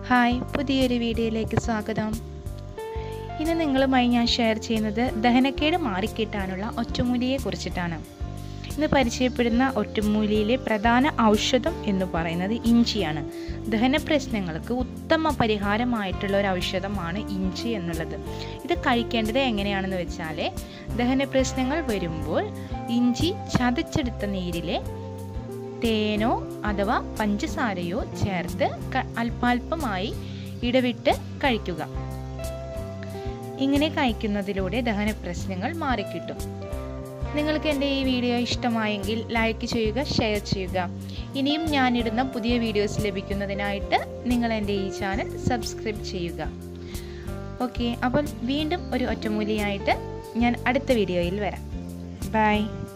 hi പുതിയൊരു വീഡിയോയിലേക്ക് സ്വാഗതം ഇന്ന് നിങ്ങളുമായി ഞാൻ ഷെയർ ചെയ്യുന്നത് ദഹനക്കേട് മാറിക്കിട്ടാനുള്ള ഒറ്റമൂലിയെ കുറിച്ചിട്ടാണ് ഇന്ന് പരിചയപ്പെടുന്ന ഒറ്റമൂലിയിലെ പ്രധാന ഔഷധം എന്ന് പറയുന്നത് ഇഞ്ചിയാണ് ദഹന പ്രശ്നങ്ങൾക്ക് ഉത്തമ പരിഹാരമായിട്ടുള്ള ഒരു ഔഷധമാണ് ഇഞ്ചി എന്നുള്ളത് ഇത് കഴിക്കേണ്ടത് എങ്ങനെയാണെന്ന് വെച്ചാൽ ദഹന പ്രശ്നങ്ങൾ വരുമ്പോൾ ഇഞ്ചി ചതച്ചെടുത്ത നീരിലെ തേനോ അഥവാ പഞ്ചസാരയോ ചേർത്ത് അല്പാൽപമായി ഇടവിട്ട് കഴിക്കുക ഇങ്ങനെ കഴിക്കുന്നതിലൂടെ ദഹന പ്രശ്നങ്ങൾ മാറിക്കിട്ടും നിങ്ങൾക്ക് എൻ്റെ ഈ വീഡിയോ ഇഷ്ടമായെങ്കിൽ ലൈക്ക് ചെയ്യുക ഷെയർ ചെയ്യുക ഇനിയും ഞാനിടുന്ന പുതിയ വീഡിയോസ് ലഭിക്കുന്നതിനായിട്ട് നിങ്ങൾ എൻ്റെ ഈ ചാനൽ സബ്സ്ക്രൈബ് ചെയ്യുക ഓക്കെ അപ്പോൾ വീണ്ടും ഒരു ഒറ്റമൂലിയായിട്ട് ഞാൻ അടുത്ത വീഡിയോയിൽ വരാം ബൈ